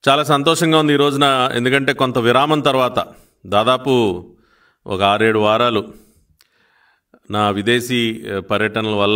చాలా సంతోషంగా ఉంది ఈ రోజున ఎందుకంటే కొంత విరామం తర్వాత దాదాపు ఒక ఆరేడు వారాలు నా విదేశీ ఆ, పర్యటనల వల్ల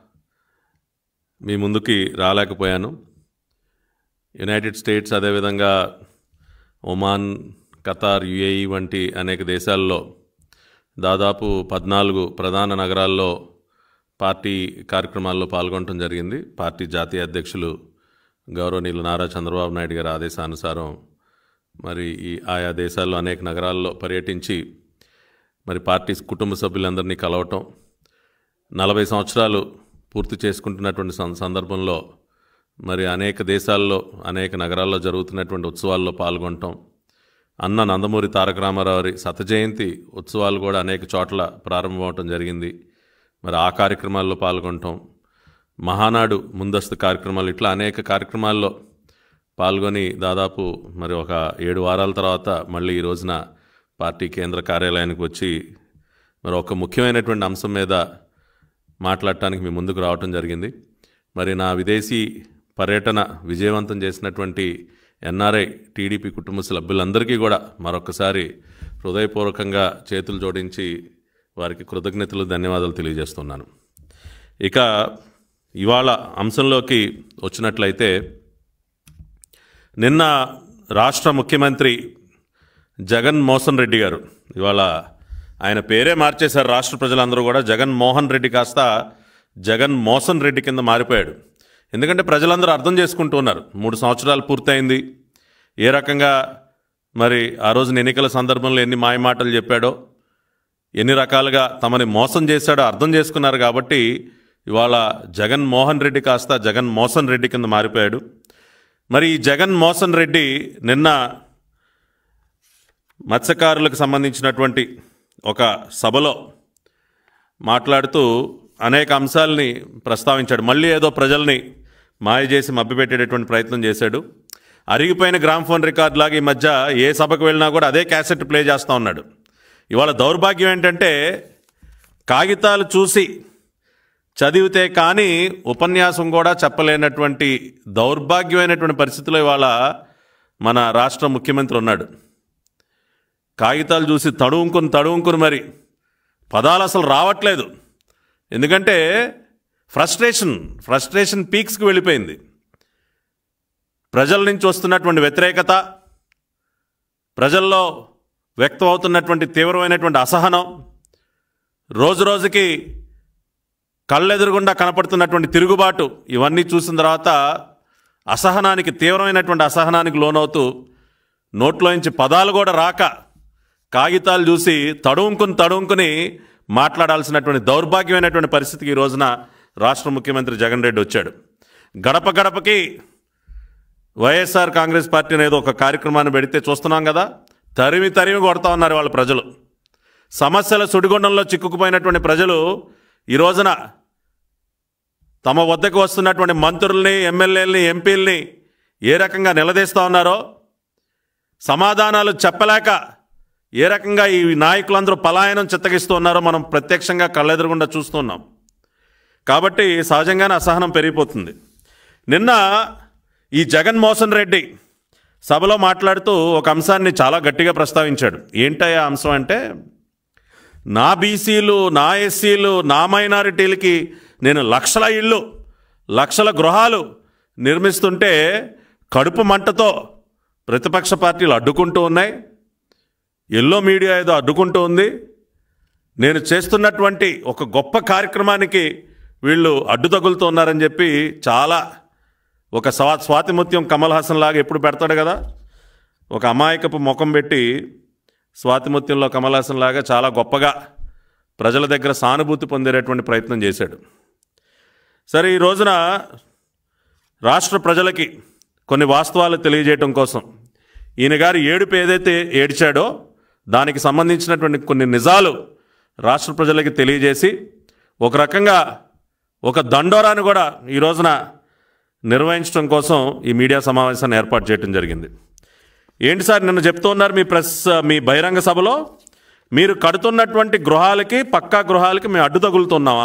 మీ ముందుకి రాలేకపోయాను యునైటెడ్ స్టేట్స్ అదేవిధంగా ఒమాన్ ఖతార్ యుఏఈ వంటి అనేక దేశాల్లో దాదాపు పద్నాలుగు ప్రధాన నగరాల్లో పార్టీ కార్యక్రమాల్లో పాల్గొనడం జరిగింది పార్టీ జాతీయ అధ్యక్షులు గౌరవనీయులు నారా చంద్రబాబు నాయుడు గారి ఆదేశానుసారం మరి ఈ ఆయా దేశాల్లో అనేక నగరాల్లో పర్యటించి మరి పార్టీ కుటుంబ సభ్యులందరినీ కలవటం నలభై సంవత్సరాలు పూర్తి చేసుకుంటున్నటువంటి సం- సందర్భంలో మరి అనేక దేశాల్లో అనేక నగరాల్లో జరుగుతున్నటువంటి ఉత్సవాల్లో పాల్గొనటం అన్న నందమూరి తారక రామారావు గారి శత జయంతి ఉత్సవాలు కూడా అనేక చోట్ల ప్రారంభమవటం జరిగింది మరి ఆ కార్యక్రమాల్లో పాల్గొనటం మహానాడు ముందస్తు కార్యక్రమాలు ఇట్లా అనేక కార్యక్రమాల్లో పాల్గొని దాదాపు మరి ఒక ఏడు వారాల తర్వాత మళ్ళీ ఈ రోజున పార్టీ కేంద్ర కార్యాలయానికి వచ్చి మరి ఒక ముఖ్యమైనటువంటి అంశం మీద మాట్లాడటానికి మీ ముందుకు రావటం జరిగింది మరి నా విదేశీ పర్యటన విజయవంతం చేసినటువంటి ఎన్ఆర్ఐ టీడీపీ కుటుంబ సభ్యులందరికీ కూడా మరొకసారి హృదయపూర్వకంగా చేతులు జోడించి వారికి కృతజ్ఞతలు ధన్యవాదాలు తెలియజేస్తున్నాను ఇక ఇవాళ అంశంలోకి వచ్చినట్లయితే నిన్న రాష్ట్ర ముఖ్యమంత్రి జగన్ మోహన్ రెడ్డి గారు ఇవాళ ఆయన పేరే మార్చేశారు రాష్ట్ర ప్రజలందరూ కూడా జగన్ మోహన్ రెడ్డి కాస్త జగన్ మోసన్ రెడ్డి కింద మారిపోయాడు ఎందుకంటే ప్రజలందరూ అర్థం చేసుకుంటూ ఉన్నారు మూడు సంవత్సరాలు పూర్తయింది ఏ రకంగా మరి ఆ రోజున ఎన్నికల సందర్భంలో ఎన్ని మాయమాటలు చెప్పాడో ఎన్ని రకాలుగా తమని మోసం చేశాడో అర్థం చేసుకున్నారు కాబట్టి ఇవాళ జగన్ మోహన్ రెడ్డి కాస్త జగన్ మోసన్ రెడ్డి కింద మారిపోయాడు మరి ఈ జగన్ మోసన్ రెడ్డి నిన్న మత్స్యకారులకు సంబంధించినటువంటి ఒక సభలో మాట్లాడుతూ అనేక అంశాలని ప్రస్తావించాడు మళ్ళీ ఏదో ప్రజల్ని మాయ చేసి మభ్యపెట్టేటటువంటి ప్రయత్నం చేశాడు అరిగిపోయిన గ్రామ్ ఫోన్ రికార్డ్ లాగా ఈ మధ్య ఏ సభకు వెళ్ళినా కూడా అదే క్యాసెట్ ప్లే చేస్తూ ఉన్నాడు ఇవాళ దౌర్భాగ్యం ఏంటంటే కాగితాలు చూసి చదివితే కానీ ఉపన్యాసం కూడా చెప్పలేనటువంటి దౌర్భాగ్యమైనటువంటి పరిస్థితిలో ఇవాళ మన రాష్ట్ర ముఖ్యమంత్రి ఉన్నాడు కాగితాలు చూసి తడువుకుని తడువుకుని మరి పదాలు అసలు రావట్లేదు ఎందుకంటే ఫ్రస్ట్రేషన్ ఫ్రస్ట్రేషన్ పీక్స్కి వెళ్ళిపోయింది ప్రజల నుంచి వస్తున్నటువంటి వ్యతిరేకత ప్రజల్లో వ్యక్తం అవుతున్నటువంటి తీవ్రమైనటువంటి అసహనం రోజు రోజుకి కళ్ళెదురుగుండా కనపడుతున్నటువంటి తిరుగుబాటు ఇవన్నీ చూసిన తర్వాత అసహనానికి తీవ్రమైనటువంటి అసహనానికి లోనవుతూ నోట్లోంచి పదాలు కూడా రాక కాగితాలు చూసి తడుముకుని తడుముకుని మాట్లాడాల్సినటువంటి దౌర్భాగ్యమైనటువంటి పరిస్థితికి ఈ రోజున రాష్ట్ర ముఖ్యమంత్రి జగన్ రెడ్డి వచ్చాడు గడప గడపకి వైఎస్ఆర్ కాంగ్రెస్ పార్టీ అనేది ఒక కార్యక్రమాన్ని పెడితే చూస్తున్నాం కదా తరిమి తరిమి కొడతా ఉన్నారు వాళ్ళ ప్రజలు సమస్యల సుడిగుండంలో చిక్కుకుపోయినటువంటి ప్రజలు ఈ రోజున తమ వద్దకు వస్తున్నటువంటి మంత్రుల్ని ఎమ్మెల్యేలని ఎంపీల్ని ఏ రకంగా నిలదీస్తూ ఉన్నారో సమాధానాలు చెప్పలేక ఏ రకంగా ఈ నాయకులందరూ పలాయనం చిత్తగిస్తూ ఉన్నారో మనం ప్రత్యక్షంగా కళ్ళెదురుగుండా చూస్తున్నాం కాబట్టి సహజంగానే అసహనం పెరిగిపోతుంది నిన్న ఈ జగన్మోహన్ రెడ్డి సభలో మాట్లాడుతూ ఒక అంశాన్ని చాలా గట్టిగా ప్రస్తావించాడు ఏంటయ్యా అంశం అంటే నా బీసీలు నా ఎస్సీలు నా మైనారిటీలకి నేను లక్షల ఇళ్ళు లక్షల గృహాలు నిర్మిస్తుంటే కడుపు మంటతో ప్రతిపక్ష పార్టీలు అడ్డుకుంటూ ఉన్నాయి ఎల్లో మీడియా ఏదో అడ్డుకుంటూ ఉంది నేను చేస్తున్నటువంటి ఒక గొప్ప కార్యక్రమానికి వీళ్ళు అడ్డు తగులుతూ ఉన్నారని చెప్పి చాలా ఒక స్వా స్వాతిముత్యం కమల్ హాసన్ లాగా ఎప్పుడు పెడతాడు కదా ఒక అమాయకపు ముఖం పెట్టి స్వాతిముత్యంలో కమల్ హాసన్ లాగా చాలా గొప్పగా ప్రజల దగ్గర సానుభూతి పొందేటటువంటి ప్రయత్నం చేశాడు సరే ఈ రోజున రాష్ట్ర ప్రజలకి కొన్ని వాస్తవాలు తెలియజేయటం కోసం ఈయన గారు ఏడుపు ఏదైతే ఏడ్చాడో దానికి సంబంధించినటువంటి కొన్ని నిజాలు రాష్ట్ర ప్రజలకి తెలియజేసి ఒక రకంగా ఒక దండోరాన్ని కూడా ఈ రోజున నిర్వహించడం కోసం ఈ మీడియా సమావేశాన్ని ఏర్పాటు చేయడం జరిగింది ఏంటి సార్ నిన్న చెప్తూ ఉన్నారు మీ ప్రెస్ మీ బహిరంగ సభలో మీరు కడుతున్నటువంటి గృహాలకి పక్కా గృహాలకి మేము అడ్డు తగులుతున్నావా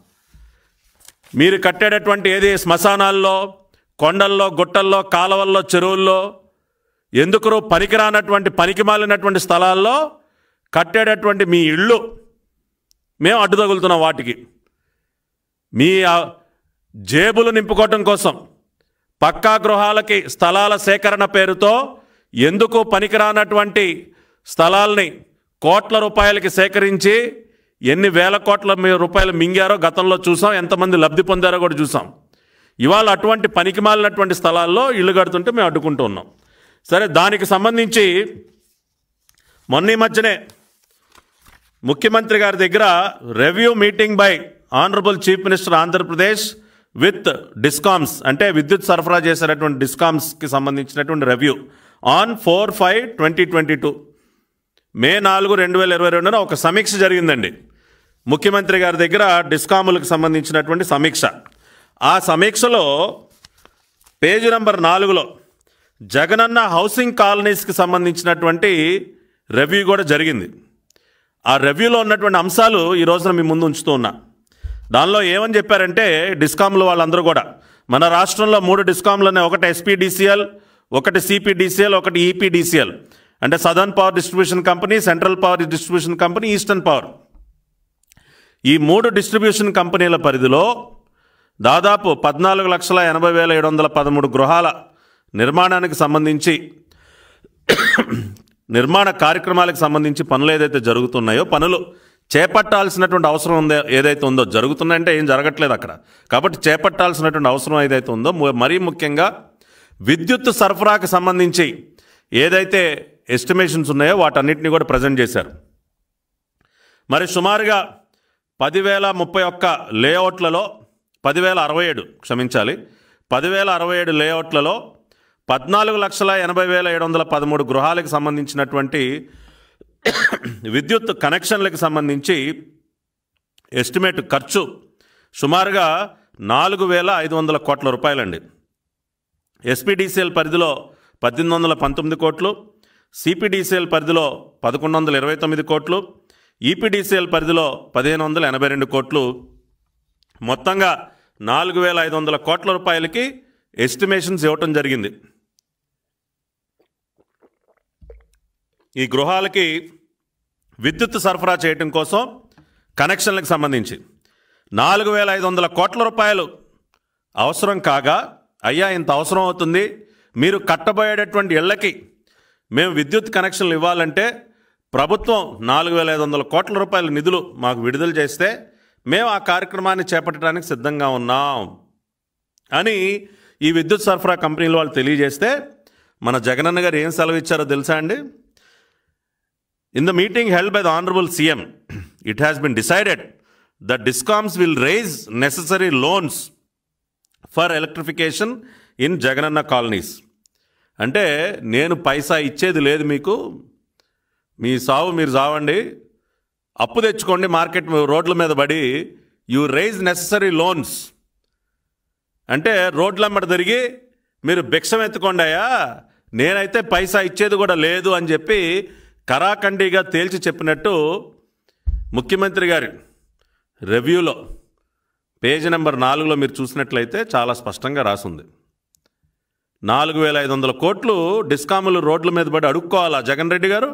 మీరు కట్టేటటువంటి ఏది శ్మశానాల్లో కొండల్లో గుట్టల్లో కాలవల్లో చెరువుల్లో ఎందుకు పనికిరానటువంటి పనికి మాలినటువంటి స్థలాల్లో కట్టేటటువంటి మీ ఇళ్ళు మేము అడ్డు తగులుతున్నాం వాటికి మీ ఆ, జేబులు నింపుకోవటం కోసం పక్కా గృహాలకి స్థలాల సేకరణ పేరుతో ఎందుకు పనికిరానటువంటి స్థలాల్ని కోట్ల రూపాయలకి సేకరించి ఎన్ని వేల కోట్ల మీ- రూపాయలు మింగారో గతంలో చూసాం ఎంతమంది లబ్ధి పొందారో కూడా చూసాం ఇవాళ అటువంటి పనికి మాలినటువంటి స్థలాల్లో ఇల్లు కడుతుంటే మేము అడ్డుకుంటూ ఉన్నాం సరే దానికి సంబంధించి మొన్న ఈ మధ్యనే ముఖ్యమంత్రి గారి దగ్గర review meeting by honourable chief minister Andhra Pradesh with discoms అంటే విద్యుత్ సరఫరా చేసేటటువంటి డిస్కామ్స్కి సంబంధించినటువంటి review on four five twenty twenty two May నాలుగు రెండు వేల ఇరవై రెండున ఒక సమీక్ష జరిగిందండి ముఖ్యమంత్రి గారి దగ్గర డిస్కాములకు సంబంధించినటువంటి సమీక్ష ఆ సమీక్షలో పేజీ నంబర్ నాలుగులో జగనన్న హౌసింగ్ కాలనీస్కి సంబంధించినటువంటి రివ్యూ కూడా జరిగింది ఆ రివ్యూలో ఉన్నటువంటి అంశాలు ఈ రోజున మీ ముందు ఉంచుతూ ఉన్నా దానిలో ఏమని చెప్పారంటే డిస్కామ్లు వాళ్ళందరూ కూడా మన రాష్ట్రంలో మూడు డిస్కామ్లు ఉన్నాయి ఒకటి ఎస్పీడీసీఎల్ ఒకటి సిపిడిసిఎల్ ఒకటి ఈపీడీసీఎల్ అంటే southern power distribution company central power distribution company eastern power ఈ మూడు డిస్ట్రిబ్యూషన్ కంపెనీల పరిధిలో దాదాపు పద్నాలుగు లక్షల ఎనభై వేల ఏడు వందల పదమూడు గృహాల నిర్మాణానికి సంబంధించి నిర్మాణ కార్యక్రమాలకు సంబంధించి పనులు ఏదైతే జరుగుతున్నాయో పనులు చేపట్టాల్సినటువంటి అవసరం ఉందో ఏదైతే ఉందో జరుగుతున్నాయంటే ఏం జరగట్లేదు అక్కడ కాబట్టి చేపట్టాల్సినటువంటి అవసరం ఏదైతే ఉందో ము- మరీ ముఖ్యంగా విద్యుత్ సరఫరాకు సంబంధించి ఏదైతే ఎస్టిమేషన్స్ ఉన్నాయో వాటన్నిటిని కూడా ప్రజెంట్ చేశారు మరి సుమారుగా పదివేల ముప్పై ఒక్క లేఅవుట్లలో పదివేల అరవై ఏడు క్షమించాలి పదివేల అరవై ఏడు లేఅవుట్లలో పద్నాలుగు లక్షల ఎనభై వేల ఏడు వందల పదమూడు గృహాలకు సంబంధించినటువంటి విద్యుత్ కనెక్షన్లకు సంబంధించి ఎస్టిమేట్ ఖర్చు సుమారుగా నాలుగు వేల ఐదు వందల కోట్ల రూపాయలండి ఎస్పీడీసీఎల్ పరిధిలో పద్దెనిమిది వందల పంతొమ్మిది కోట్లు సిపిడిసిఎల్ పరిధిలో పదకొండు వందల ఇరవై తొమ్మిది కోట్లు ఈపీడీసీఎల్ పరిధిలో పదిహేను వందల ఎనభై రెండు కోట్లు మొత్తంగా నాలుగు వేల ఐదు వందల కోట్ల రూపాయలకి ఎస్టిమేషన్స్ ఇవ్వటం జరిగింది ఈ గృహాలకి విద్యుత్ సరఫరా చేయటం కోసం కనెక్షన్లకు సంబంధించి నాలుగు వేల ఐదు వందల కోట్ల రూపాయలు అవసరం కాగా అయ్యా ఇంత అవసరం అవుతుంది మీరు కట్టబోయేటటువంటి ఇళ్ళకి మేము విద్యుత్ కనెక్షన్లు ఇవ్వాలంటే ప్రభుత్వం నాలుగు వేల ఐదు వందల కోట్ల రూపాయల నిధులు మాకు విడుదల చేస్తే మేము ఆ కార్యక్రమాన్ని చేపట్టడానికి సిద్ధంగా ఉన్నాం అని ఈ విద్యుత్ సరఫరా కంపెనీల వాళ్ళు తెలియజేస్తే మన జగనన్న గారు ఏం సెలవు ఇచ్చారో తెలుసా అండి In the meeting held by the Honorable CM, it has been decided that DISCOMs will raise necessary loans for electrification in Jagananna colonies అంటే నేను పైసా ఇచ్చేది లేదు మీకు మీ సావు మీరు సావండి అప్పు తెచ్చుకోండి మార్కెట్ రోడ్ల మీద పడి యు రైజ్ నెససరీ లోన్స్ అంటే రోడ్లమ్మట తిరిగి మీరు భిక్షం ఎత్తుకోండాయా నేనైతే పైసా ఇచ్చేది కూడా లేదు అని చెప్పి కరాఖండిగా తేల్చి చెప్పినట్టు ముఖ్యమంత్రి గారి రివ్యూలో పేజీ నెంబర్ నాలుగులో మీరు చూసినట్లయితే చాలా స్పష్టంగా రాసుంది నాలుగు వేల ఐదు వందల కోట్లు డిస్కాములు రోడ్ల మీద పడి అడుక్కోవాలా జగన్ రెడ్డి గారు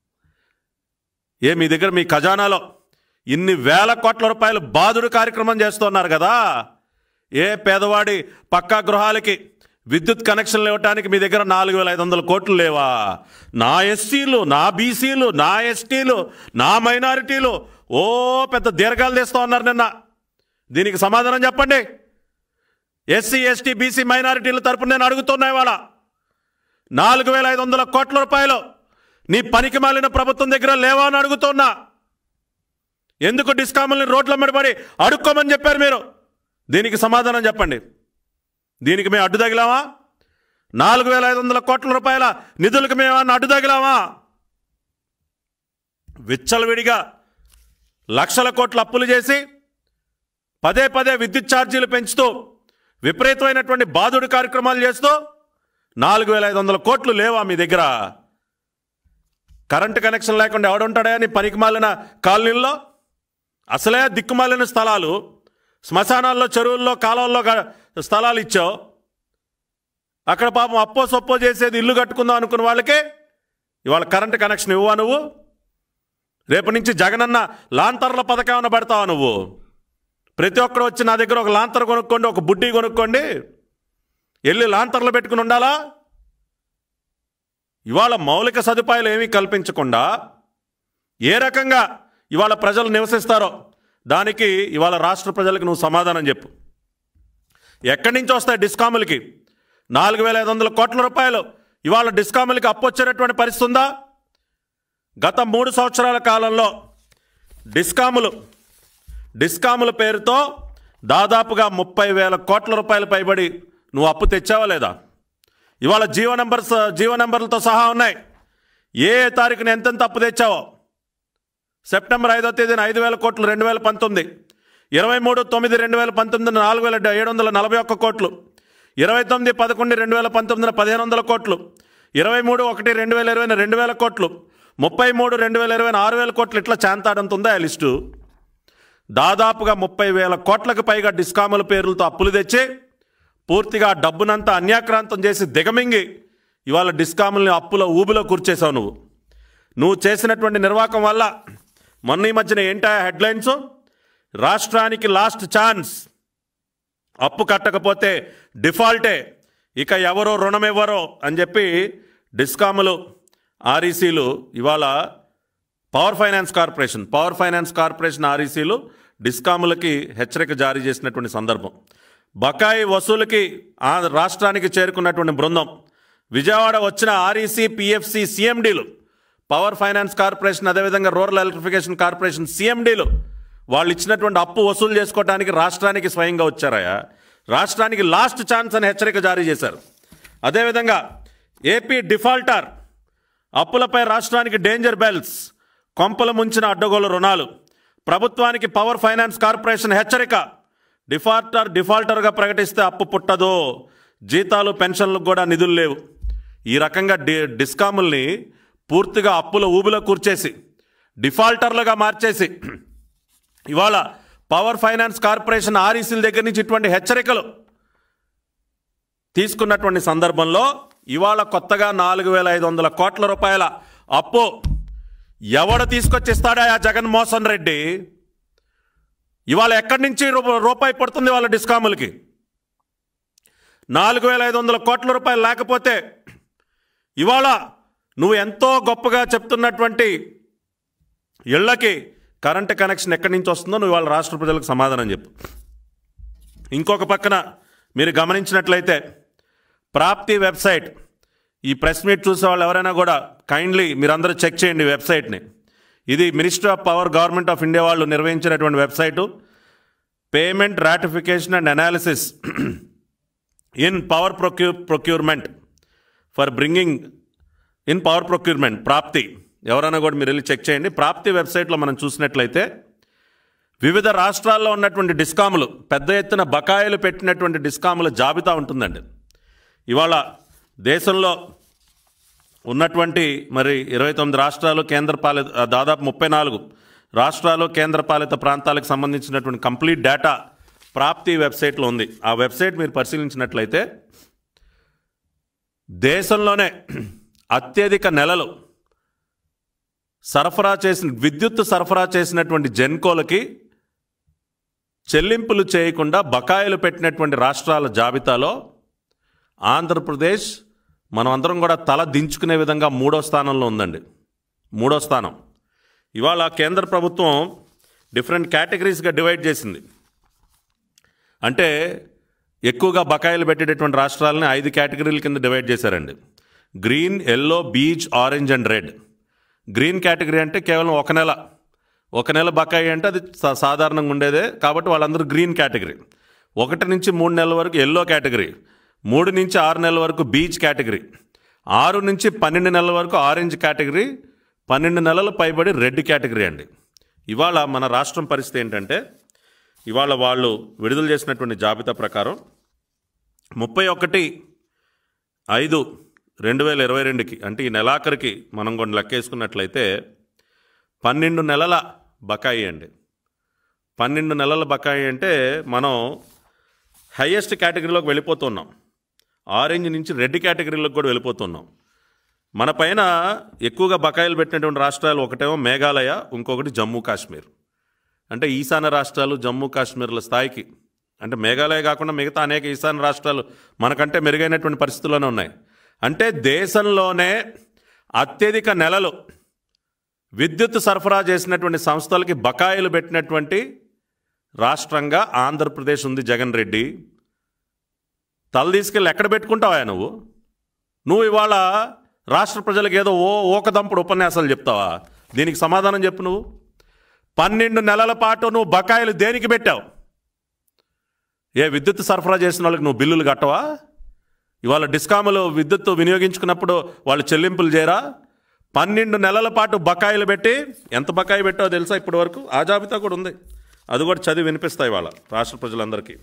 ఏ మీ దగ్గర మీ ఖజానాలో ఇన్ని వేల కోట్ల రూపాయలు బాదుడు కార్యక్రమం చేస్తున్నారు కదా ఏ పేదవాడి పక్కా గృహాలకి విద్యుత్ కనెక్షన్లు ఇవ్వడానికి మీ దగ్గర నాలుగు వేల ఐదు వందల కోట్లు లేవా నా ఎస్సీలు నా బీసీలు నా ఎస్టీలు నా మైనారిటీలు ఓ పెద్ద దీర్ఘాలు తీస్తూ ఉన్నారు నిన్న దీనికి సమాధానం చెప్పండి ఎస్సీ ఎస్టీ బీసీ మైనారిటీల తరపున నేను అడుగుతున్నా ఇవాళ నాలుగు వేల ఐదు వందల కోట్ల రూపాయలు నీ పనికి మాలిన ప్రభుత్వం దగ్గర లేవా అని అడుగుతున్నా ఎందుకు డిస్కాముల్ని రోడ్ల మెడబడి అడుక్కోమని చెప్పారు మీరు దీనికి సమాధానం చెప్పండి దీనికి మేము అడ్డు తగిలామా నాలుగు వేల ఐదు వందల కోట్ల రూపాయల నిధులకు మేము ఏమన్నా అడ్డు తగిలామా విచ్చలవిడిగా లక్షల కోట్ల అప్పులు చేసి పదే పదే విద్యుత్ ఛార్జీలు పెంచుతూ విపరీతమైనటువంటి బాధుడి కార్యక్రమాలు చేస్తూ నాలుగు వేల ఐదు వందల కోట్లు లేవా మీ దగ్గర కరెంటు కనెక్షన్ లేకుండా ఎవడుంటాడా నీ పనికి మాలిన కాలనీల్లో అసలే దిక్కుమాలిన స్థలాలు శ్మశానాల్లో చెరువుల్లో కాలువల్లో గ- స్థలాలు ఇచ్చావు అక్కడ పాపం అప్పో సొప్పో చేసేది ఇల్లు కట్టుకుందాం అనుకున్న వాళ్ళకే ఇవాళ కరెంట్ కనెక్షన్ ఇవ్వవా నువ్వు రేపు నుంచి జగనన్న లాంతర్ల పథకం ఏమైనా పెడతావా నువ్వు ప్రతి ఒక్కరు వచ్చి నా దగ్గర ఒక లాంతర్ కొనుక్కోండి ఒక బుడ్డి కొనుక్కోండి వెళ్ళి లాంతర్లు పెట్టుకుని ఉండాలా ఇవాళ మౌలిక సదుపాయాలు ఏమీ కల్పించకుండా ఏ రకంగా ఇవాళ ప్రజలు నివసిస్తారో దానికి ఇవాళ రాష్ట్ర ప్రజలకు నువ్వు సమాధానం చెప్పు ఎక్కడి నుంచి వస్తాయి డిస్కాములకి నాలుగు వేల ఐదు వందల కోట్ల రూపాయలు ఇవాళ డిస్కాములకి అప్పు వచ్చేటటువంటి పరిస్థితి ఉందా గత మూడు సంవత్సరాల కాలంలో డిస్కాములు డిస్కాముల పేరుతో దాదాపుగా ముప్పై వేల కోట్ల రూపాయలు పైబడి నువ్వు అప్పు తెచ్చావా లేదా ఇవాళ జీవో నెంబర్స్ జీవో నెంబర్లతో సహా ఉన్నాయి ఏ ఏ తారీఖున ఎంతెంత అప్పు తెచ్చావో సెప్టెంబర్ ఐదో తేదీన ఐదు వేల కోట్లు రెండు వేల పంతొమ్మిది ఇరవై మూడు తొమ్మిది రెండు వేల పంతొమ్మిది నాలుగు వేల ఏడు వందల నలభై ఒక్క కోట్లు ఇరవై తొమ్మిది పదకొండు రెండు వేల పంతొమ్మిదిన పదిహేను వందల కోట్లు ఇరవై మూడు ఒకటి రెండు వేల ఇరవైన రెండు వేల కోట్లు ముప్పై మూడు రెండు వేల ఇరవైన ఆరు వేల కోట్లు ఇట్లా చాంతాడంత ఉందా ఆ లిస్టు దాదాపుగా ముప్పై వేల కోట్లకు పైగా డిస్కాముల పేర్లతో అప్పులు తెచ్చి పూర్తిగా ఆ డబ్బునంతా అన్యాక్రాంతం చేసి దిగమింగి ఇవాళ డిస్కాముల్ని అప్పుల ఊబిలో కూర్చేశావు నువ్వు నువ్వు చేసినటువంటి నిర్వాహకం వల్ల మొన్న ఈ మధ్యన ఏంటా హెడ్లైన్స్ రాష్ట్రానికి లాస్ట్ ఛాన్స్ అప్పు కట్టకపోతే డిఫాల్టే ఇక ఎవరో రుణం ఇవ్వరో అని చెప్పి డిస్కాములు ఆర్ఈసీలు ఇవాళ power finance corporation power finance corporation ఆర్ఈసీలు డిస్కాములకి హెచ్చరిక జారీ చేసినటువంటి సందర్భం బకాయి వసూలుకి ఆ రాష్ట్రానికి చేరుకున్నటువంటి బృందం విజయవాడ వచ్చిన ఆర్ఈసీ పిఎఫ్సి సిఎండీలు పవర్ ఫైనాన్స్ కార్పొరేషన్ అదేవిధంగా రూరల్ ఎలక్ట్రిఫికేషన్ కార్పొరేషన్ సిఎండీలు వాళ్ళు ఇచ్చినటువంటి అప్పు వసూలు చేసుకోవడానికి రాష్ట్రానికి స్వయంగా వచ్చారయ్యా రాష్ట్రానికి లాస్ట్ ఛాన్స్ అని హెచ్చరిక జారీ చేశారు అదేవిధంగా ఏపీ డిఫాల్టర్ అప్పులపై రాష్ట్రానికి డేంజర్ బెల్స్ కొంపల ముంచిన అడ్డగోలు రుణాలు ప్రభుత్వానికి పవర్ ఫైనాన్స్ కార్పొరేషన్ హెచ్చరిక డిఫాల్టర్ డిఫాల్టర్గా ప్రకటిస్తే అప్పు పుట్టదు జీతాలు పెన్షన్లకు కూడా నిధులు లేవు ఈ రకంగా డి డిస్కాముల్ని పూర్తిగా అప్పుల ఊబిలో కూర్చేసి డిఫాల్టర్లుగా మార్చేసి ఇవాళ పవర్ ఫైనాన్స్ కార్పొరేషన్ ఆర్ఈసీల దగ్గర నుంచి ఇటువంటి హెచ్చరికలు తీసుకున్నటువంటి సందర్భంలో ఇవాళ కొత్తగా నాలుగు వేల ఐదు వందల కోట్ల రూపాయల అప్పు ఎవడు తీసుకొచ్చిస్తాడా ఆ జగన్మోహన్ రెడ్డి ఇవాళ ఎక్కడి నుంచి రూ- రూపాయి పడుతుంది వాళ్ళ డిస్కాములకి నాలుగు వేల ఐదు వందల కోట్ల రూపాయలు లేకపోతే ఇవాళ నువ్వు ఎంతో గొప్పగా చెప్తున్నటువంటి ఇళ్ళకి కరెంటు కనెక్షన్ ఎక్కడి నుంచి వస్తుందో నువ్వు ఇవాళ రాష్ట్ర ప్రజలకు సమాధానం చెప్పు ఇంకొక పక్కన మీరు గమనించినట్లయితే ప్రాప్తి వెబ్సైట్ ఈ ప్రెస్ మీట్ చూసే వాళ్ళు ఎవరైనా కూడా కైండ్లీ మీరందరూ చెక్ చేయండి వెబ్సైట్ని ఇది ministry of power government of India వాళ్ళు నిర్వహించినటువంటి website payment ratification and analysis in power procure procurement for bringing in power procurement PRAAPTI ఎవరైనా కూడా మీరు వెళ్ళి చెక్ చేయండి ప్రాప్తి వెబ్సైట్లో మనం చూసినట్లయితే వివిధ రాష్ట్రాల్లో ఉన్నటువంటి డిస్కాములు పెద్ద ఎత్తున బకాయిలు పెట్టినటువంటి డిస్కాముల జాబితా ఉంటుందండి ఇవాళ దేశంలో ఉన్నటువంటి మరి ఇరవై తొమ్మిది రాష్ట్రాలు కేంద్ర పాలిత దాదాపు ముప్పై నాలుగు రాష్ట్రాలు కేంద్ర పాలిత ప్రాంతాలకు సంబంధించినటువంటి కంప్లీట్ డేటా ప్రాప్తి వెబ్సైట్లో ఉంది ఆ వెబ్సైట్ మీరు పరిశీలించినట్లయితే దేశంలోనే అత్యధిక నెలలు సరఫరా చేసిన విద్యుత్ సరఫరా చేసినటువంటి జెన్కోలకి చెల్లింపులు చేయకుండా బకాయిలు పెట్టినటువంటి రాష్ట్రాల జాబితాలో ఆంధ్రప్రదేశ్ మనం అందరం కూడా తల దించుకునే విధంగా మూడో స్థానంలో ఉందండి మూడో స్థానం ఇవాళ కేంద్ర ప్రభుత్వం డిఫరెంట్ కేటగిరీస్గా డివైడ్ చేసింది అంటే ఎక్కువగా బకాయిలు పెట్టేటటువంటి రాష్ట్రాలని ఐదు కేటగిరీల కింద డివైడ్ చేశారండి green yellow beach orange and red green category అంటే కేవలం ఒక నెల ఒక నెల బకాయి అంటే అది సా- సాధారణంగా ఉండేదే కాబట్టి వాళ్ళందరూ గ్రీన్ కేటగిరీ ఒకటి నుంచి మూడు నెలల వరకు ఎల్లో కేటగిరీ మూడు నుంచి ఆరు నెలల వరకు బీచ్ కేటగిరీ ఆరు నుంచి పన్నెండు నెలల వరకు ఆరెంజ్ కేటగిరీ పన్నెండు నెలలు పైబడి రెడ్ కేటగిరీ అండి ఇవాళ మన రాష్ట్రం పరిస్థితి ఏంటంటే ఇవాళ వాళ్ళు విడుదల చేసినటువంటి జాబితా ప్రకారం ముప్పై ఒకటి ఐదు రెండు వేల ఇరవై రెండుకి అంటే ఈ నెలాఖరికి మనం కొన్ని లెక్కేసుకున్నట్లయితే పన్నెండు నెలల బకాయి అండి పన్నెండు నెలల బకాయి అంటే మనం హయ్యెస్ట్ కేటగిరీలోకి వెళ్ళిపోతున్నాం ఆరెంజ్ నుంచి రెడ్ కేటగిరీలోకి కూడా వెళ్ళిపోతున్నాం మన పైన ఎక్కువగా బకాయిలు పెట్టినటువంటి రాష్ట్రాలు ఒకటేమో మేఘాలయ ఇంకొకటి జమ్మూ కాశ్మీర్ అంటే ఈశాన్య రాష్ట్రాలు జమ్మూ కాశ్మీర్ల స్థాయికి అంటే మేఘాలయ కాకుండా మిగతా అనేక ఈశాన్య రాష్ట్రాలు మనకంటే మెరుగైనటువంటి పరిస్థితుల్లోనే ఉన్నాయి అంటే దేశంలోనే అత్యధిక నెలలు విద్యుత్ సరఫరా చేసినటువంటి సంస్థలకి బకాయిలు పెట్టినటువంటి రాష్ట్రంగా ఆంధ్రప్రదేశ్ ఉంది జగన్ రెడ్డి తల తీసుకెళ్ళి ఎక్కడ పెట్టుకుంటావా నువ్వు నువ్వు ఇవాళ రాష్ట్ర ప్రజలకు ఏదో ఓ ఓకదంపుడు ఉపన్యాసాలు చెప్తావా దీనికి సమాధానం చెప్పు నువ్వు పన్నెండు నెలల పాటు నువ్వు బకాయిలు దేనికి పెట్టావు ఏ విద్యుత్ సరఫరా చేసిన వాళ్ళకి నువ్వు బిల్లులు కట్టవా ఇవాళ డిస్కాములు విద్యుత్ వినియోగించుకున్నప్పుడు వాళ్ళు చెల్లింపులు చేయరా పన్నెండు నెలల పాటు బకాయిలు పెట్టి ఎంత బకాయి పెట్టావో తెలుసా ఇప్పటి వరకు ఆ జాబితా కూడా ఉంది అది కూడా చదివి వినిపిస్తాయి వాళ్ళ రాష్ట్ర ప్రజలందరికీ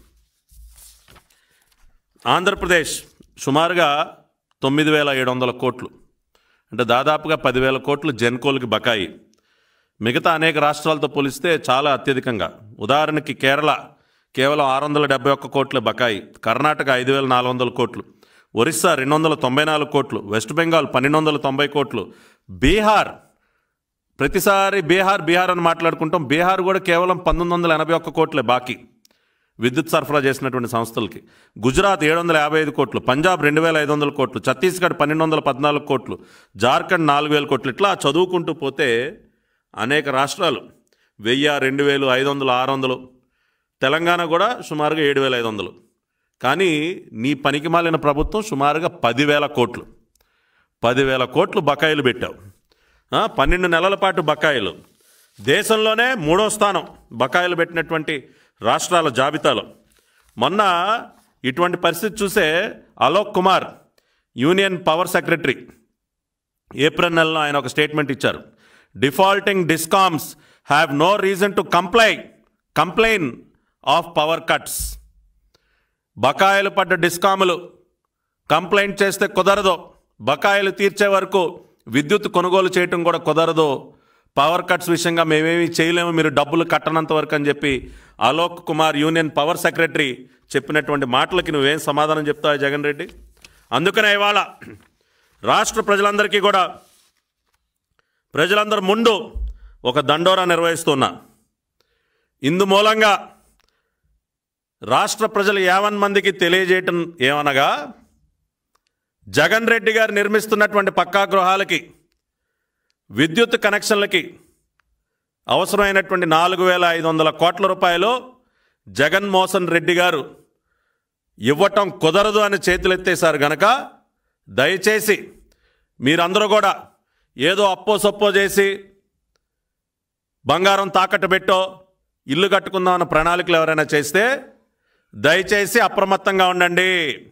ఆంధ్రప్రదేశ్ సుమారుగా తొమ్మిది వేల ఏడు వందల కోట్లు అంటే దాదాపుగా పదివేల కోట్లు జెన్కోల్కి బకాయి మిగతా అనేక రాష్ట్రాలతో పోలిస్తే చాలా అత్యధికంగా ఉదాహరణకి కేరళ కేవలం ఆరు వందల డెబ్బై ఒక్క కోట్ల బకాయి కర్ణాటక ఐదు వేల నాలుగు వందల కోట్లు ఒరిస్సా రెండు వందల తొంభై నాలుగు కోట్లు వెస్ట్ బెంగాల్ పన్నెండు వందల తొంభై కోట్లు బీహార్ ప్రతిసారి బీహార్ బీహార్ అని మాట్లాడుకుంటాం బీహార్ కూడా కేవలం పంతొమ్మిది వందల ఎనభై ఒక్క కోట్లే బాకీ విద్యుత్ సరఫరా చేసినటువంటి సంస్థలకి గుజరాత్ ఏడు వందల యాభై ఐదు కోట్లు పంజాబ్ రెండు వేల ఐదు వందల కోట్లు ఛత్తీస్గఢ్ పన్నెండు వందల పద్నాలుగు కోట్లు జార్ఖండ్ నాలుగు వేల కోట్లు ఇట్లా చదువుకుంటూ పోతే అనేక రాష్ట్రాలు వెయ్యి రెండు వేలు ఐదు వందలు ఆరు వందలు తెలంగాణ కూడా సుమారుగా ఏడు వేల ఐదు వందలు కానీ నీ పనికి మాలిన ప్రభుత్వం సుమారుగా పదివేల కోట్లు పదివేల కోట్లు బకాయిలు పెట్టావు ఆ, పన్నెండు నెలల పాటు బకాయిలు దేశంలోనే మూడో స్థానం బకాయిలు పెట్టినటువంటి రాష్ట్రాల జాబితాలో మొన్న ఇటువంటి పరిస్థితి చూసే Alok Kumar union power secretary April నెలలో ఆయన ఒక స్టేట్మెంట్ ఇచ్చారు defaulting discoms have no reason to comply complain of power cuts బకాయిలు పడ్డ డిస్కాములు కంప్లైంట్ చేస్తే కుదరదు బకాయిలు తీర్చే వరకు విద్యుత్ కొనుగోలు చేయటం కూడా కుదరదు పవర్ కట్స్ విషయంగా మేమేమి చేయలేము మీరు డబ్బులు కట్టనంత వరకు అని చెప్పి Alok Kumar union power secretary చెప్పినటువంటి మాటలకి నువ్వేం సమాధానం చెప్తావు జగన్ రెడ్డి అందుకనే ఇవాళ రాష్ట్ర ప్రజలందరికీ కూడా ప్రజలందరి ముందు ఒక దండోరా నిర్వహిస్తున్నా ఇందు మూలంగా రాష్ట్ర ప్రజలు యావన్ మందికి తెలియజేయటం ఏమనగా జగన్ రెడ్డి గారు నిర్మిస్తున్నటువంటి పక్కా గృహాలకి విద్యుత్ కనెక్షన్లకి అవసరమైనటువంటి నాలుగు వేల ఐదు వందల కోట్ల రూపాయలు జగన్మోహన్ రెడ్డి గారు ఇవ్వటం కుదరదు అని చేతులెత్తేశారు గనక దయచేసి మీరందరూ కూడా ఏదో అప్పో సప్పో చేసి బంగారం తాకట్టు పెట్టో ఇల్లు కట్టుకుందామన్న ప్రణాళికలు ఎవరైనా చేస్తే దయచేసి అప్రమత్తంగా ఉండండి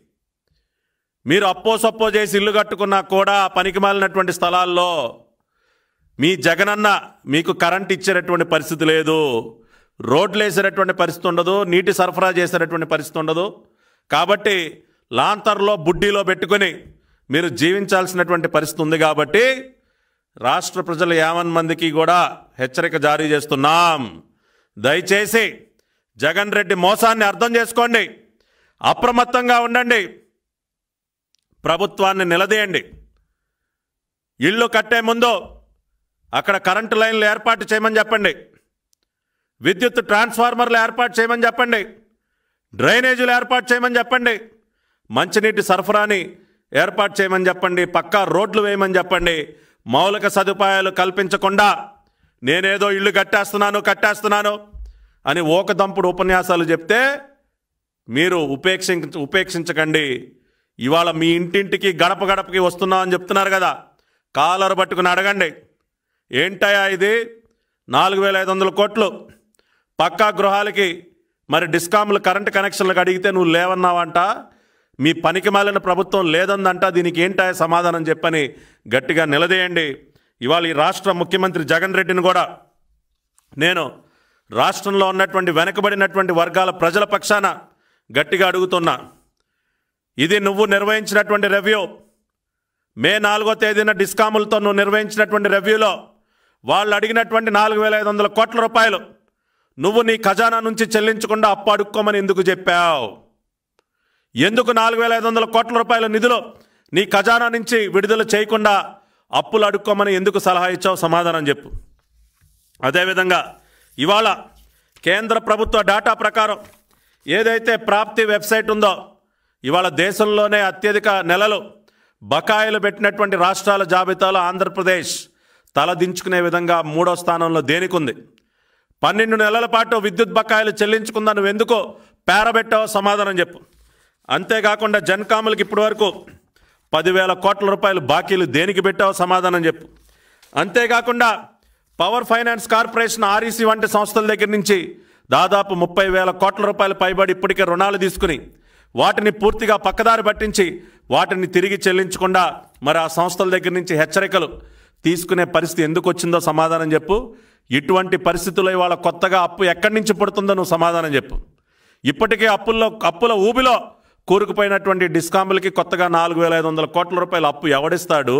మీరు అప్పో సప్పో చేసి ఇల్లు కట్టుకున్నా కూడా పనికి మాలినటువంటి స్థలాల్లో మీ జగనన్న మీకు కరెంట్ ఇచ్చేటటువంటి పరిస్థితి లేదు రోడ్లు వేసేటటువంటి పరిస్థితి ఉండదు నీటి సరఫరా చేసేటటువంటి పరిస్థితి ఉండదు కాబట్టి లాంతర్లో బుడ్డీలో పెట్టుకొని మీరు జీవించాల్సినటువంటి పరిస్థితి ఉంది కాబట్టి రాష్ట్ర ప్రజలు యావన్ మందికి కూడా హెచ్చరిక జారీ చేస్తున్నాం దయచేసి జగన్ రెడ్డి మోసాన్ని అర్థం చేసుకోండి అప్రమత్తంగా ఉండండి ప్రభుత్వాన్ని నిలదీయండి ఇళ్ళు కట్టే ముందు అక్కడ కరెంటు లైన్లు ఏర్పాటు చేయమని చెప్పండి విద్యుత్ ట్రాన్స్ఫార్మర్లు ఏర్పాటు చేయమని చెప్పండి డ్రైనేజీలు ఏర్పాటు చేయమని చెప్పండి మంచినీటి సరఫరాని ఏర్పాటు చేయమని చెప్పండి పక్కా రోడ్లు వేయమని చెప్పండి మౌలిక సదుపాయాలు కల్పించకుండా నేనేదో ఇల్లు కట్టేస్తున్నాను కట్టేస్తున్నాను అని ఓకదంపుడు ఉపన్యాసాలు చెప్తే మీరు ఉపేక్షించ ఉపేక్షించకండి ఇవాళ మీ ఇంటింటికి గడప గడపకి వస్తున్నాం అని చెప్తున్నారు కదా కాలర్ పట్టుకుని అడగండి ఏంటయ్యా ఇది నాలుగు వేల ఐదు వందల కోట్లు పక్కా గృహాలకి మరి డిస్కామ్లు కరెంటు కనెక్షన్లకు అడిగితే నువ్వు లేవన్నావంట మీ పనికి మాలిన ప్రభుత్వం లేదందంట దీనికి ఏంటా సమాధానం చెప్పని గట్టిగా నిలదీయండి ఇవాళ ఈ రాష్ట్ర ముఖ్యమంత్రి జగన్ రెడ్డిని కూడా నేను రాష్ట్రంలో ఉన్నటువంటి వెనకబడినటువంటి వర్గాల ప్రజల పక్షాన గట్టిగా అడుగుతున్నా ఇది నువ్వు నిర్వహించినటువంటి రెవ్యూ మే నాలుగో తేదీన డిస్కాములతో నువ్వు నిర్వహించినటువంటి రెవ్యూలో వాళ్ళు అడిగినటువంటి నాలుగు వేల ఐదు వందల కోట్ల రూపాయలు నువ్వు నీ ఖజానా నుంచి చెల్లించకుండా అప్పు అడుక్కోమని ఎందుకు చెప్పావు ఎందుకు నాలుగు వేల ఐదు వందల కోట్ల రూపాయల నిధులు నీ ఖజానా నుంచి విడుదల చేయకుండా అప్పులు అడుక్కోమని ఎందుకు సలహా ఇచ్చావు సమాధానం చెప్పు అదేవిధంగా ఇవాళ కేంద్ర ప్రభుత్వ డేటా ప్రకారం ఏదైతే ప్రాప్తి వెబ్సైట్ ఉందో ఇవాళ దేశంలోనే అత్యధిక నెలలు బకాయిలు పెట్టినటువంటి రాష్ట్రాల జాబితాలో ఆంధ్రప్రదేశ్ తలదించుకునే విధంగా మూడో స్థానంలో దేనికుంది పన్నెండు నెలల పాటు విద్యుత్ బకాయిలు చెల్లించుకుందా నువ్వు ఎందుకో పేరబెట్టావో సమాధానం చెప్పు అంతేకాకుండా జన్కాములకి ఇప్పటి వరకు పదివేల కోట్ల రూపాయలు బాకీలు దేనికి పెట్టావో సమాధానం చెప్పు అంతేకాకుండా పవర్ ఫైనాన్స్ కార్పొరేషన్ ఆర్ఈసీ వంటి సంస్థల దగ్గర నుంచి దాదాపు ముప్పై వేల కోట్ల రూపాయలు పైబడి ఇప్పటికే రుణాలు తీసుకుని వాటిని పూర్తిగా పక్కదారి పట్టించి వాటిని తిరిగి చెల్లించకుండా మరి ఆ సంస్థల దగ్గర నుంచి హెచ్చరికలు తీసుకునే పరిస్థితి ఎందుకు వచ్చిందో సమాధానం చెప్పు ఇటువంటి పరిస్థితుల్లో ఇవాళ కొత్తగా అప్పు ఎక్కడి నుంచి పుడుతుందో నువ్వు సమాధానం చెప్పు ఇప్పటికే అప్పుల్లో అప్పుల ఊబిలో కూరుకుపోయినటువంటి డిస్కాంబులకి కొత్తగా నాలుగు వేల ఐదు వందల కోట్ల రూపాయల అప్పు ఎవడిస్తాడు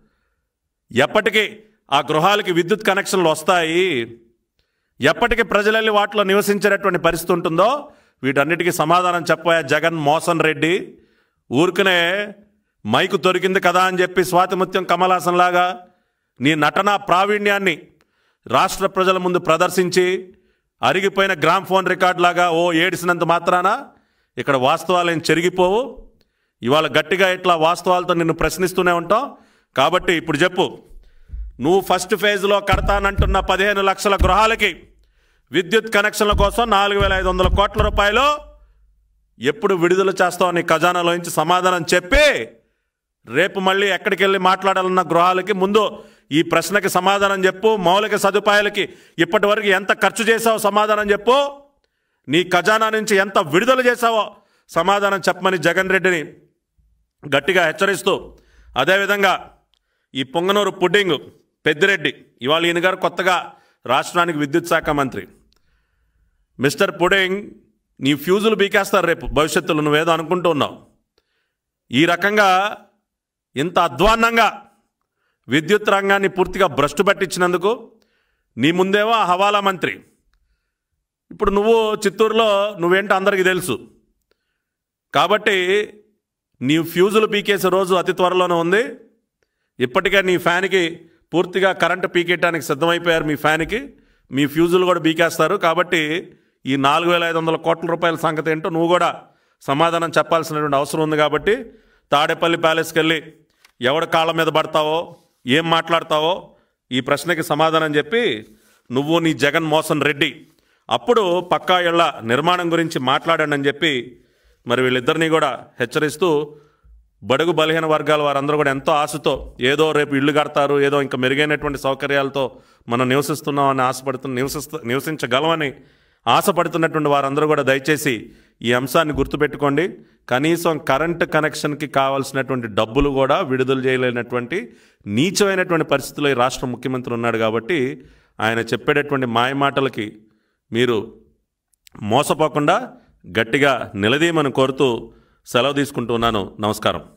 ఎప్పటికీ ఆ గృహాలకి విద్యుత్ కనెక్షన్లు వస్తాయి ఎప్పటికీ ప్రజలెళ్ళి వాటిలో నివసించేటటువంటి పరిస్థితి ఉంటుందో వీటన్నిటికీ సమాధానం చెప్పబోయే జగన్ మోహన్ రెడ్డి ఊరికనే మైకు దొరికింది కదా అని చెప్పి స్వాతిముత్యం కమలాసన్ లాగా నీ నటనా ప్రావీణ్యాన్ని రాష్ట్ర ప్రజల ముందు ప్రదర్శించి అరిగిపోయిన గ్రామ్ ఫోన్ రికార్డ్ లాగా ఓ ఏడిసినంత మాత్రాన ఇక్కడ వాస్తవాలేం చెరిగిపోవు ఇవాళ గట్టిగా ఇట్లా వాస్తవాలతో నిన్ను ప్రశ్నిస్తూనే ఉంటాం కాబట్టి ఇప్పుడు చెప్పు నువ్వు ఫస్ట్ ఫేజ్లో కడతానంటున్న పదిహేను లక్షల గృహాలకి విద్యుత్ కనెక్షన్ల కోసం నాలుగు వేల ఐదు వందల కోట్ల రూపాయలు ఎప్పుడు విడుదల చేస్తావు నీ ఖజానాలోంచి సమాధానం చెప్పి రేపు మళ్ళీ ఎక్కడికి వెళ్ళి మాట్లాడాలన్న గృహాలకి ముందు ఈ ప్రశ్నకి సమాధానం చెప్పు మౌలిక సదుపాయాలకి ఇప్పటి వరకు ఎంత ఖర్చు చేసావో సమాధానం చెప్పు నీ ఖజానా నుంచి ఎంత విడుదల చేసావో సమాధానం చెప్పమని జగన్ రెడ్డిని గట్టిగా హెచ్చరిస్తూ అదేవిధంగా ఈ పొంగనూరు పుడ్డింగ్ పెద్దిరెడ్డి ఇవాళ ఈయన గారు కొత్తగా రాష్ట్రానికి విద్యుత్ శాఖ మంత్రి మిస్టర్ పుడింగ్ నీ ఫ్యూజులు బీకేస్తారు రేపు భవిష్యత్తులో నువ్వేదో అనుకుంటూ ఉన్నావు ఈ రకంగా ఇంత అధ్వాన్నంగా విద్యుత్ రంగాన్ని పూర్తిగా భ్రష్టు పట్టించినందుకు నీ ముందేమో ఆ హవాలా మంత్రి ఇప్పుడు నువ్వు చిత్తూరులో నువ్వేంటో అందరికీ తెలుసు కాబట్టి నీ ఫ్యూజులు పీకేసే రోజు అతి త్వరలోనే ఉంది ఇప్పటికే నీ ఫ్యాన్కి పూర్తిగా కరెంటు పీకేయడానికి సిద్ధమైపోయారు మీ ఫ్యాన్కి మీ ఫ్యూజులు కూడా పీకేస్తారు కాబట్టి ఈ నాలుగు వేల ఐదు వందల కోట్ల రూపాయల సంగతి ఏంటో నువ్వు కూడా సమాధానం చెప్పాల్సినటువంటి అవసరం ఉంది కాబట్టి తాడేపల్లి ప్యాలెస్కి వెళ్ళి ఎవడి కాళ్ళ మీద పడతావో ఏం మాట్లాడతావో ఈ ప్రశ్నకి సమాధానం చెప్పి నువ్వు నీ జగన్ మోహన్ రెడ్డి అప్పుడు పక్కా ఇళ్ల నిర్మాణం గురించి మాట్లాడండి అని చెప్పి మరి వీళ్ళిద్దరినీ కూడా హెచ్చరిస్తూ బడుగు బలహీన వర్గాల వారందరూ కూడా ఎంతో ఆశతో ఏదో రేపు ఇల్లు కడతారు ఏదో ఇంకా మెరుగైనటువంటి సౌకర్యాలతో మనం నివసిస్తున్నామని ఆశపడుతు నివసిస్తూ నివసించగలమని ఆశపడుతున్నటువంటి వారందరూ కూడా దయచేసి ఈ అంశాన్ని గుర్తుపెట్టుకోండి కనీసం కరెంటు కనెక్షన్కి కావాల్సినటువంటి డబ్బులు కూడా విడుదల చేయలేనటువంటి నీచమైనటువంటి పరిస్థితిలో ఈ రాష్ట్ర ముఖ్యమంత్రి ఉన్నాడు కాబట్టి ఆయన చెప్పేటటువంటి మాయమాటలకి మీరు మోసపోకుండా గట్టిగా నిలదీయమని కోరుతూ సెలవు తీసుకుంటున్నాను నమస్కారం